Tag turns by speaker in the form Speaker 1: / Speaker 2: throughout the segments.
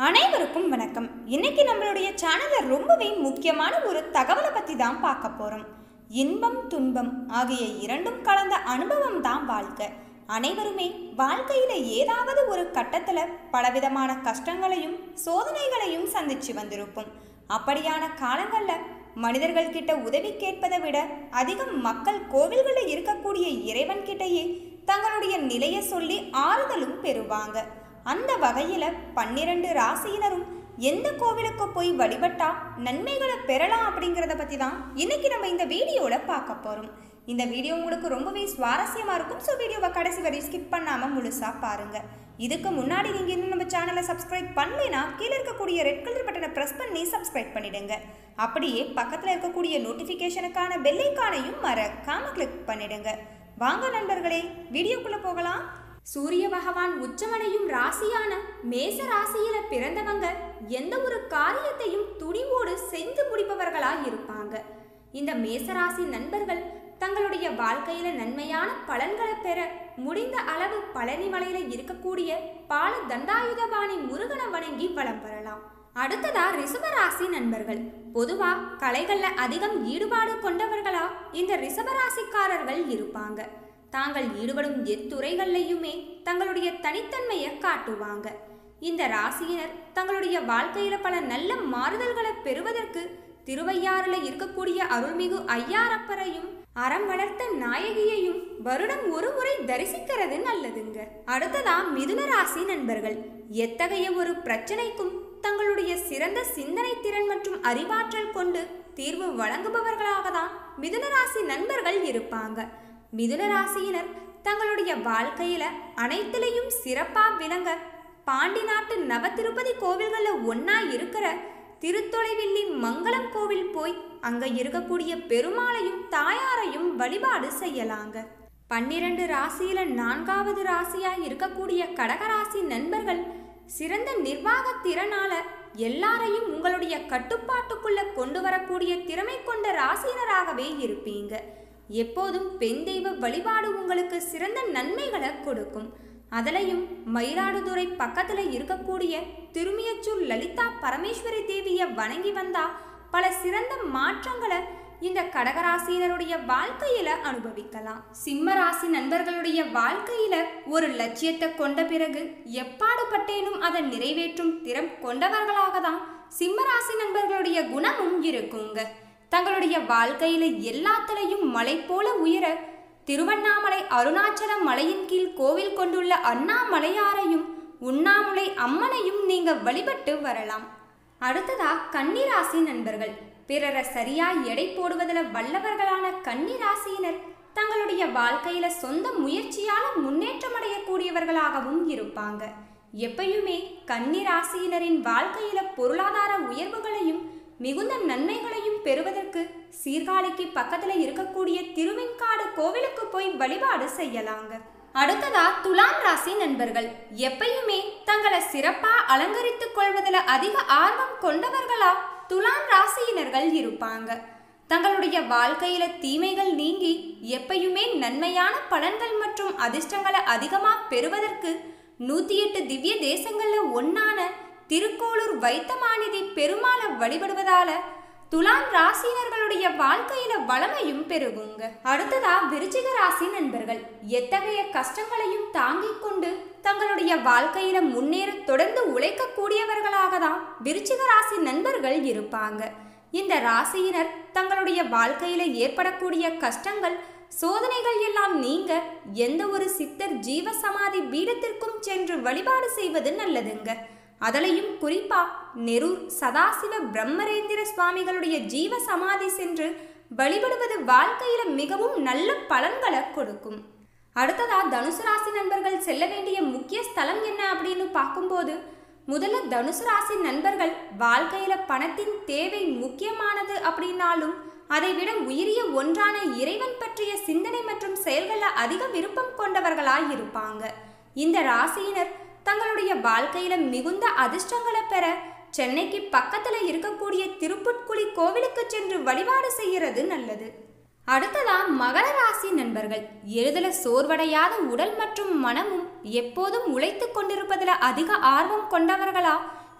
Speaker 1: அனைவருக்கும் வணக்கம் இன்னைக்கு நம்மளுடைய சேனல்ல ரொம்பவே முக்கியமான ஒரு தகவலை பத்தி தான் பார்க்க போறோம் இன்பம் துன்பம் ஆகிய இரண்டும் கலந்த அனுபவம் தான் வாழ்க்கை அனைவருமே வாழ்க்கையில ஏதாவது ஒரு கட்டத்துல பலவிதமான கஷ்டங்களையும் சோதனைகளையும் சந்திச்சு வந்திருப்போம் அப்படியான காலங்கள்ல மனிதர்கள் கிட்ட உதவி கேட்பதை விட அதிகம் மக்கள் கோவில்களில் இருக்கக்கூடிய இறைவன் கிட்டயே தங்களுடைய நிலையை சொல்லி ஆறுதலும் பெறுவாங்க அந்த வகையில பன்னிரண்டு ராசியினரும் எந்த கோவிலுக்கு போய் வழிபட்டா நன்மைகளை பெறலாம் அப்படிங்கிறத பத்தி தான் இன்னைக்கு நம்ம இந்த வீடியோல பார்க்க போறோம் இந்த வீடியோ உங்களுக்கு ரொம்பவே சுவாரஸ்யமா இருக்கும் ஸோ வீடியோவை கடைசி வரை ஸ்கிப் பண்ணாம முழுசா பாருங்க இதுக்கு முன்னாடி நீங்க இன்னும் நம்ம சேனலை சப்ஸ்கிரைப் பண்ணலைன்னா கீழே இருக்கக்கூடிய ரெட் கலர் பட்டனை பிரஸ் பண்ணி சப்ஸ்கிரைப் பண்ணிடுங்க அப்படியே பக்கத்துல இருக்கக்கூடிய நோட்டிஃபிகேஷனுக்கான பெல்லைக்கானையும் மறக்காம கிளிக் பண்ணிடுங்க வாங்க நண்பர்களே வீடியோக்குள்ள போகலாம் சூரிய பகவான் உச்சமடையும் ராசியான மேச ராசியில பிறந்தவங்க எந்த ஒரு காரியத்தையும் துணிவோடு செஞ்சு முடிப்பவர்களா இருப்பாங்க இந்த மேசராசி நண்பர்கள் தங்களுடைய வாழ்க்கையில நன்மையான பலன்களை பெற முடிந்த அளவு பழனி மலையில இருக்கக்கூடிய பால தண்டாயுதபாணி முருகனை வணங்கி வலம் பெறலாம் அடுத்ததா ரிஷபராசி நண்பர்கள் பொதுவா கலைகள்ல அதிகம் ஈடுபாடு கொண்டவர்களா இந்த ரிஷபராசிக்காரர்கள் இருப்பாங்க தாங்கள் ஈடுபடும் எத்துறைகள்லையுமே தங்களுடைய தனித்தன்மையை காட்டுவாங்க இந்த ராசியினர் தங்களுடைய வாழ்க்கையில பல நல்ல மாறுதல்களை பெறுவதற்கு திருவையாறுல இருக்கக்கூடிய அருள்மிகு ஐயாரப்பரையும் அறம் வளர்த்த நாயகியையும் வருடம் ஒரு முறை தரிசிக்கிறது நல்லதுங்க அடுத்ததா மிதுன ராசி நண்பர்கள் எத்தகைய ஒரு பிரச்சனைக்கும் தங்களுடைய சிறந்த சிந்தனை திறன் மற்றும் அறிவாற்றல் கொண்டு தீர்வு வழங்குபவர்களாக தான் மிதுன ராசி நண்பர்கள் இருப்பாங்க மிதுன ராசியினர் தங்களுடைய வாழ்க்கையில அனைத்திலையும் சிறப்பா விளங்க பாண்டி நாட்டு நவ திருப்பதி கோவில்கள்ல ஒன்னா இருக்கிற திருத்தொலைவில்லி மங்களம் கோவில் போய் அங்க இருக்கக்கூடிய பெருமாளையும் தாயாரையும் வழிபாடு செய்யலாங்க பன்னிரண்டு ராசியில நான்காவது ராசியா இருக்கக்கூடிய கடகராசி நண்பர்கள் சிறந்த நிர்வாக திறனால எல்லாரையும் உங்களுடைய கட்டுப்பாட்டுக்குள்ள கொண்டு வரக்கூடிய திறமை கொண்ட ராசியினராகவே இருப்பீங்க எப்போதும் பெண் தெய்வ வழிபாடு உங்களுக்கு சிறந்த நன்மைகளை கொடுக்கும் அதுலயும் மயிலாடுதுறை பக்கத்துல இருக்கக்கூடிய திருமியச்சூர் லலிதா பரமேஸ்வரி தேவிய வணங்கி வந்தா பல சிறந்த மாற்றங்களை இந்த கடகராசியினருடைய வாழ்க்கையில அனுபவிக்கலாம் சிம்ம ராசி நண்பர்களுடைய வாழ்க்கையில ஒரு லட்சியத்தை கொண்ட பிறகு எப்பாடுபட்டேனும் அதை நிறைவேற்றும் திறம் கொண்டவர்களாக தான் சிம்ம ராசி நண்பர்களுடைய குணமும் இருக்குங்க தங்களுடைய வாழ்க்கையில எல்லாத்திலையும் மலை போல உயர திருவண்ணாமலை அருணாச்சல மலையின் கீழ் கோவில் கொண்டுள்ள அண்ணாமலையாரையும் உண்ணாமுலை அம்மனையும் நீங்க வழிபட்டு வரலாம் அடுத்ததா கன்னிராசி நண்பர்கள் பிறரை சரியா எடை போடுவதில் வல்லவர்களான கன்னிராசியினர் தங்களுடைய வாழ்க்கையில சொந்த முயற்சியால முன்னேற்றம் அடையக்கூடியவர்களாகவும் இருப்பாங்க எப்பயுமே கன்னிராசியினரின் வாழ்க்கையில பொருளாதார உயர்வுகளையும் மிகுந்த நன்மைகளையும் பெறுவதற்கு சீர்காழிக்கு பக்கத்துல இருக்கக்கூடிய திருவெண்காடு கோவிலுக்கு போய் வழிபாடு செய்யலாங்க அடுத்ததா துலாம் ராசி நண்பர்கள் எப்பயுமே தங்களை சிறப்பா அலங்கரித்துக் கொள்வதில் அதிக ஆர்வம் கொண்டவர்களா துலாம் ராசியினர்கள் இருப்பாங்க தங்களுடைய வாழ்க்கையில தீமைகள் நீங்கி எப்பயுமே நன்மையான பலன்கள் மற்றும் அதிர்ஷ்டங்களை அதிகமா பெறுவதற்கு நூத்தி எட்டு திவ்ய தேசங்கள்ல ஒன்னான திருக்கோளூர் வைத்தமாநிதி பெருமாளை வழிபடுவதால துலாம் ராசியினர்களுடைய வாழ்க்கையில வளமையும் பெருகுங்க அடுத்ததா விருச்சிக ராசி நண்பர்கள் எத்தகைய கஷ்டங்களையும் தாங்கிக் கொண்டு தங்களுடைய வாழ்க்கையில முன்னேற தொடர்ந்து உழைக்கக்கூடியவர்களாக தான் விருச்சிக ராசி நண்பர்கள் இருப்பாங்க இந்த ராசியினர் தங்களுடைய வாழ்க்கையில ஏற்படக்கூடிய கஷ்டங்கள் சோதனைகள் எல்லாம் நீங்க எந்த ஒரு சித்தர் ஜீவ சமாதி பீடத்திற்கும் சென்று வழிபாடு செய்வது நல்லதுங்க அதலையும் குறிப்பா நெரூர் சதாசிவ பிரம்மரேந்திர சுவாமிகளுடைய ஜீவ சமாதி சென்று வழிபடுவது வாழ்க்கையில மிகவும் நல்ல பலன்களை கொடுக்கும் அடுத்ததா தனுசு ராசி நண்பர்கள் செல்ல வேண்டிய முக்கிய ஸ்தலம் என்ன அப்படின்னு பார்க்கும்போது முதல்ல தனுசு ராசி நண்பர்கள் வாழ்க்கையில பணத்தின் தேவை முக்கியமானது அப்படின்னாலும் அதை விட உயரிய ஒன்றான இறைவன் பற்றிய சிந்தனை மற்றும் செயல்களில் அதிக விருப்பம் கொண்டவர்களாய் இருப்பாங்க இந்த ராசியினர் தங்களுடைய வாழ்க்கையில மிகுந்த அதிர்ஷ்டங்களை பெற சென்னைக்கு பக்கத்துல இருக்கக்கூடிய திருப்புட்குழி கோவிலுக்கு சென்று வழிபாடு செய்யறது நல்லது அடுத்ததா மகர ராசி நண்பர்கள் எளிதில சோர்வடையாத உடல் மற்றும் மனமும் எப்போதும் உழைத்து கொண்டிருப்பதில் அதிக ஆர்வம் கொண்டவர்களா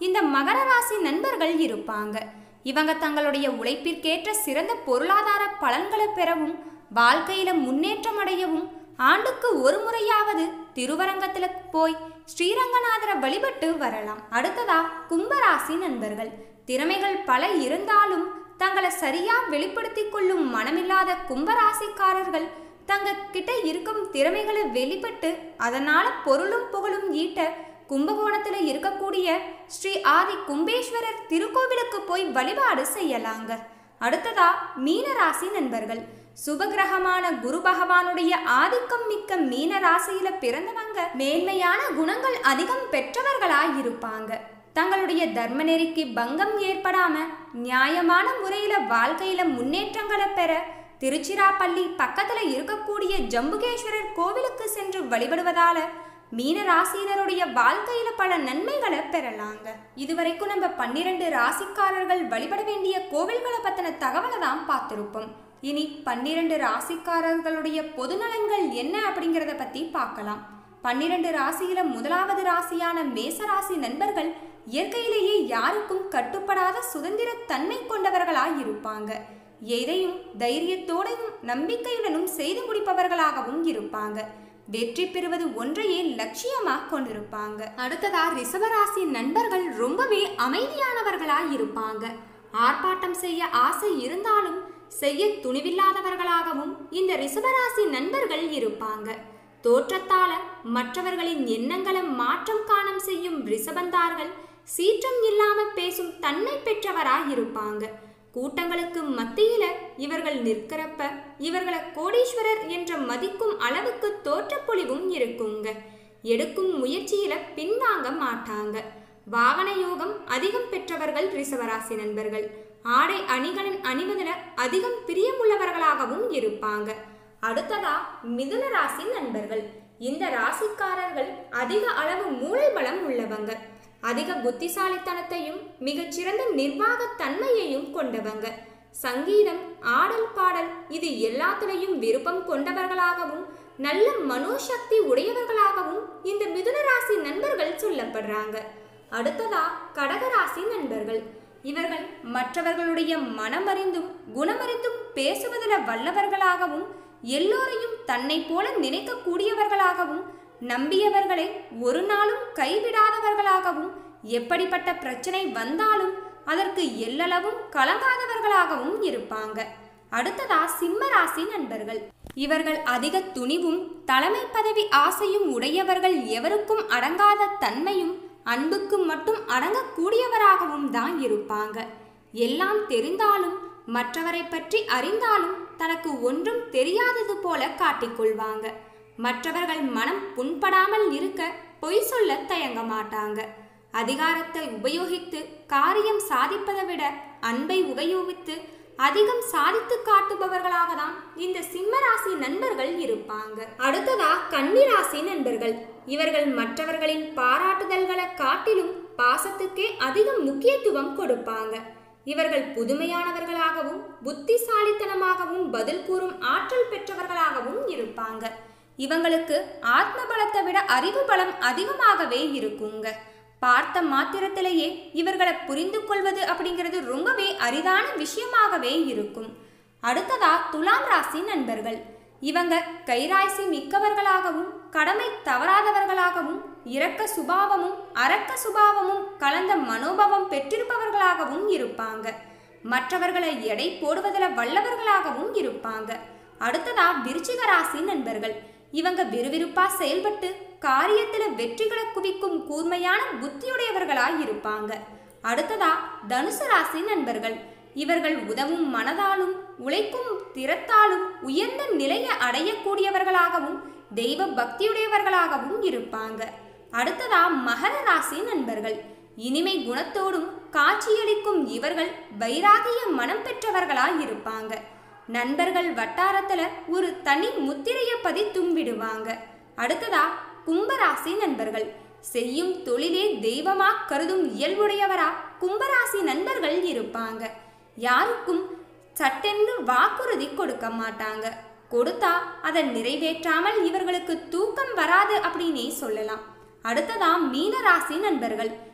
Speaker 1: இந்த மகர ராசி நண்பர்கள் இருப்பாங்க இவங்க தங்களுடைய உழைப்பிற்கேற்ற சிறந்த பொருளாதார பலன்களை பெறவும் வாழ்க்கையில முன்னேற்றம் அடையவும் ஆண்டுக்கு ஒரு முறையாவது திருவரங்கத்துல போய் ஸ்ரீரங்கநாதரை வழிபட்டு வரலாம் அடுத்ததா கும்பராசி நண்பர்கள் திறமைகள் பல இருந்தாலும் தங்களை சரியா வெளிப்படுத்திக் கொள்ளும் மனமில்லாத கும்பராசிக்காரர்கள் தங்க கிட்ட இருக்கும் திறமைகளை வெளிப்பட்டு அதனால பொருளும் புகழும் ஈட்ட கும்பகோணத்துல இருக்கக்கூடிய ஸ்ரீ ஆதி கும்பேஸ்வரர் திருக்கோவிலுக்கு போய் வழிபாடு செய்யலாங்க அடுத்ததா மீன ராசி நண்பர்கள் சுபகிரகமான குரு பகவானுடைய ஆதிக்கம் மிக்க மீன ராசியில பிறந்தவங்க மேன்மையான குணங்கள் அதிகம் பெற்றவர்களாய் இருப்பாங்க தங்களுடைய தர்ம நெறிக்கு பங்கம் ஏற்படாம நியாயமான முறையில வாழ்க்கையில முன்னேற்றங்களை பெற திருச்சிராப்பள்ளி பக்கத்துல இருக்கக்கூடிய ஜம்புகேஸ்வரர் கோவிலுக்கு சென்று வழிபடுவதால மீன ராசியினருடைய வாழ்க்கையில பல நன்மைகளை பெறலாங்க இதுவரைக்கும் நம்ம பன்னிரண்டு ராசிக்காரர்கள் வழிபட வேண்டிய கோவில்களை பத்தின தகவலை தான் பார்த்திருப்போம் இனி பன்னிரண்டு ராசிக்காரர்களுடைய பொது நலன்கள் என்ன அப்படிங்கிறத பத்தி பார்க்கலாம் பன்னிரண்டு ராசியில முதலாவது ராசியான மேச ராசி நண்பர்கள் இயற்கையிலேயே யாருக்கும் கட்டுப்படாத சுதந்திர தன்மை கொண்டவர்களாய் இருப்பாங்க எதையும் தைரியத்தோடவும் நம்பிக்கையுடனும் செய்து முடிப்பவர்களாகவும் இருப்பாங்க வெற்றி பெறுவது ஒன்றையே லட்சியமாக கொண்டிருப்பாங்க அடுத்ததா ரிஷபராசி நண்பர்கள் ரொம்பவே அமைதியானவர்களாய் இருப்பாங்க ஆர்ப்பாட்டம் செய்ய ஆசை இருந்தாலும் செய்ய துணிவில்லாதவர்களாகவும் இந்த ரிஷபராசி நண்பர்கள் இருப்பாங்க தோற்றத்தால மற்றவர்களின் எண்ணங்களை மாற்றம் காணம் செய்யும் ரிஷபந்தார்கள் சீற்றம் இல்லாம பேசும் தன்மை பெற்றவராய் இருப்பாங்க கூட்டங்களுக்கு மத்தியில இவர்கள் நிற்கிறப்ப இவர்களை கோடீஸ்வரர் என்ற மதிக்கும் அளவுக்கு தோற்றப்பொழிவும் இருக்குங்க எடுக்கும் முயற்சியில பின்வாங்க மாட்டாங்க வாகன யோகம் அதிகம் பெற்றவர்கள் ரிஷவராசி நண்பர்கள் ஆடை அணிகளின் அணிவதில அதிகம் பிரியமுள்ளவர்களாகவும் இருப்பாங்க அடுத்ததா மிதுன ராசி நண்பர்கள் இந்த ராசிக்காரர்கள் அதிக அளவு மூளை பலம் உள்ளவங்க அதிக புத்திசாலித்தனத்தையும் மிகச்சிறந்த நிர்வாக தன்மையையும் கொண்டவங்க சங்கீதம் ஆடல் பாடல் இது எல்லாத்துலேயும் விருப்பம் கொண்டவர்களாகவும் நல்ல மனோசக்தி உடையவர்களாகவும் இந்த மிதுன ராசி நண்பர்கள் சொல்லப்படுறாங்க அடுத்ததா கடகராசி நண்பர்கள் இவர்கள் மற்றவர்களுடைய மனமறிந்தும் குணமறிந்தும் பேசுவதில் வல்லவர்களாகவும் எல்லோரையும் தன்னை போல நினைக்கக்கூடியவர்களாகவும் நம்பியவர்களை ஒரு நாளும் கைவிடாதவர்களாகவும் எப்படிப்பட்ட பிரச்சனை வந்தாலும் அதற்கு எல்லளவும் கலங்காதவர்களாகவும் இருப்பாங்க அடுத்ததா சிம்ம ராசி நண்பர்கள் இவர்கள் அதிக துணிவும் தலைமை பதவி ஆசையும் உடையவர்கள் எவருக்கும் அடங்காத தன்மையும் அன்புக்கு மட்டும் அடங்கக்கூடியவராகவும் தான் இருப்பாங்க எல்லாம் தெரிந்தாலும் மற்றவரை பற்றி அறிந்தாலும் தனக்கு ஒன்றும் தெரியாதது போல காட்டிக்கொள்வாங்க மற்றவர்கள் மனம் புண்படாமல் இருக்க பொய் சொல்ல தயங்க மாட்டாங்க அதிகாரத்தை உபயோகித்து காரியம் சாதிப்பதை விட அன்பை உபயோகித்து அதிகம் சாதித்து காட்டுபவர்களாக தான் இந்த சிம்மராசி நண்பர்கள் இருப்பாங்க அடுத்ததா கன்னிராசி நண்பர்கள் இவர்கள் மற்றவர்களின் பாராட்டுதல்களை காட்டிலும் பாசத்துக்கே அதிகம் முக்கியத்துவம் கொடுப்பாங்க இவர்கள் புதுமையானவர்களாகவும் புத்திசாலித்தனமாகவும் பதில் கூறும் ஆற்றல் பெற்றவர்களாகவும் இருப்பாங்க இவங்களுக்கு ஆத்ம பலத்தை விட அறிவு பலம் அதிகமாகவே இருக்குங்க பார்த்த மாத்திரத்திலேயே இவர்களை புரிந்து கொள்வது அப்படிங்கிறது ரொம்பவே அரிதான விஷயமாகவே இருக்கும் அடுத்ததா துலாம் ராசி நண்பர்கள் இவங்க கைராசி மிக்கவர்களாகவும் கடமை தவறாதவர்களாகவும் இரக்க சுபாவமும் அரக்க சுபாவமும் கலந்த மனோபாவம் பெற்றிருப்பவர்களாகவும் இருப்பாங்க மற்றவர்களை எடை போடுவதில் வல்லவர்களாகவும் இருப்பாங்க அடுத்ததா விருச்சிக ராசி நண்பர்கள் இவங்க விறுவிறுப்பா செயல்பட்டு காரியத்துல வெற்றிகளை குவிக்கும் கூர்மையான புத்தியுடையவர்களாய் இருப்பாங்க அடுத்ததா தனுசு ராசி நண்பர்கள் இவர்கள் உதவும் மனதாலும் உழைக்கும் திறத்தாலும் உயர்ந்த நிலையை அடையக்கூடியவர்களாகவும் தெய்வ பக்தியுடையவர்களாகவும் இருப்பாங்க அடுத்ததா மகர ராசி நண்பர்கள் இனிமை குணத்தோடும் காட்சியளிக்கும் இவர்கள் வைராகிய மனம் பெற்றவர்களாய் இருப்பாங்க நண்பர்கள் வட்டாரத்துல ஒரு தனி முத்திரையை பதித்தும் விடுவாங்க அடுத்ததா கும்பராசி நண்பர்கள் செய்யும் தொழிலே தெய்வமா கருதும் இயல்புடையவரா கும்பராசி நண்பர்கள் இருப்பாங்க யாருக்கும் சட்டென்று வாக்குறுதி கொடுக்க மாட்டாங்க கொடுத்தா அதை நிறைவேற்றாமல் இவர்களுக்கு தூக்கம் வராது அப்படின்னே சொல்லலாம் அடுத்ததா மீனராசி நண்பர்கள்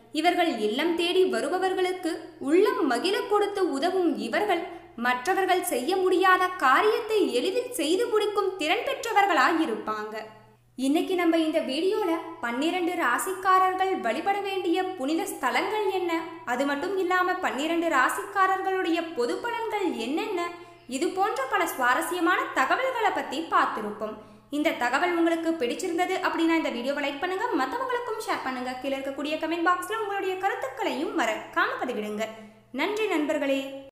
Speaker 1: இவர்கள் இல்லம் தேடி வருபவர்களுக்கு உள்ளம் மகிழ கொடுத்து உதவும் இவர்கள் மற்றவர்கள் செய்ய முடியாத காரியத்தை எளிதில் செய்து முடிக்கும் திறன் பெற்றவர்களாயிருப்பாங்க இன்னைக்கு நம்ம இந்த வீடியோல பன்னிரண்டு ராசிக்காரர்கள் வழிபட வேண்டிய புனித ஸ்தலங்கள் என்ன அது மட்டும் இல்லாம பன்னிரண்டு ராசிக்காரர்களுடைய பொது பலன்கள் என்னென்ன இது போன்ற பல சுவாரஸ்யமான தகவல்களை பத்தி பார்த்திருப்போம் இந்த தகவல் உங்களுக்கு பிடிச்சிருந்தது அப்படின்னா இந்த வீடியோவை லைக் பண்ணுங்க மற்றவங்களுக்கும் ஷேர் பண்ணுங்க கீழே இருக்கக்கூடிய கமெண்ட் பாக்ஸ்ல உங்களுடைய கருத்துக்களையும் மறக்காம பதிவிடுங்க நன்றி நண்பர்களே